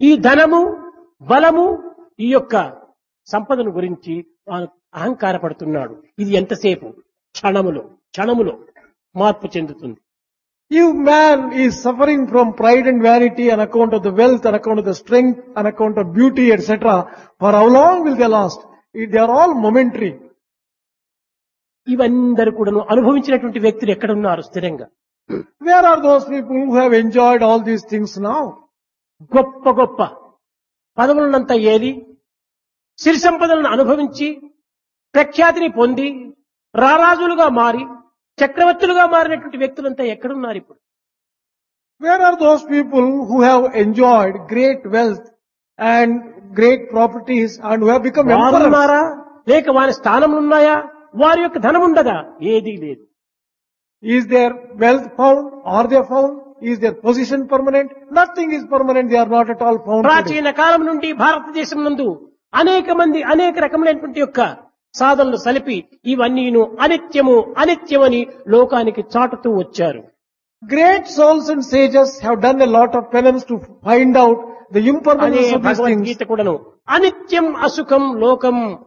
ఈ ధనము బలము ఈ యొక్క సంపదను గురించి వారు అహంకారపడుతున్నాడు ఇది ఎంతసేపు క్షణములో క్షణములో మార్పు చెందుతుంది If man is suffering from pride and vanity on account of the wealth, on account of the strength, on account of beauty, etc., for how long will they last? They are all momentary. ఇవందరూ కూడాను అనుభవించినటువంటి వ్యక్తులు ఎక్కడున్నారు స్థిరంగా Where are those people who have enjoyed all these things now? గొప్ప గొప్ప పదవులనంతా ఏలి సిరి సంపదలను అనుభవించి ప్రఖ్యాతిని పొంది రారాజులుగా మారి చక్రవర్తులుగా మారినటువంటి వ్యక్తులంతా ఎక్కడున్నారు ఇప్పుడు Where are those people who have enjoyed great wealth and great properties and who have become వారు emperors? ఉన్నారా లేక వారి స్థానములు ఉన్నాయా వారి యొక్క ధనం ఉండదా ఏదీ లేదు Is their wealth found? Are they found? Is their position permanent? Nothing is permanent. They are not at all found. today. ప్రాచీన కాలం నుండి భారతదేశం నందు అనేక మంది అనేక రకములైనటువంటి యొక్క సాధనలు సలిపి ఇవన్నీను అనిత్యము అనిత్యమని లోకానికి చాటుతూ వచ్చారు Great souls and sages have done a lot of penance to find out the అదే impermanence of these things. Bhagavad Gita కూడాను అనిత్యం అసుఖం లోకం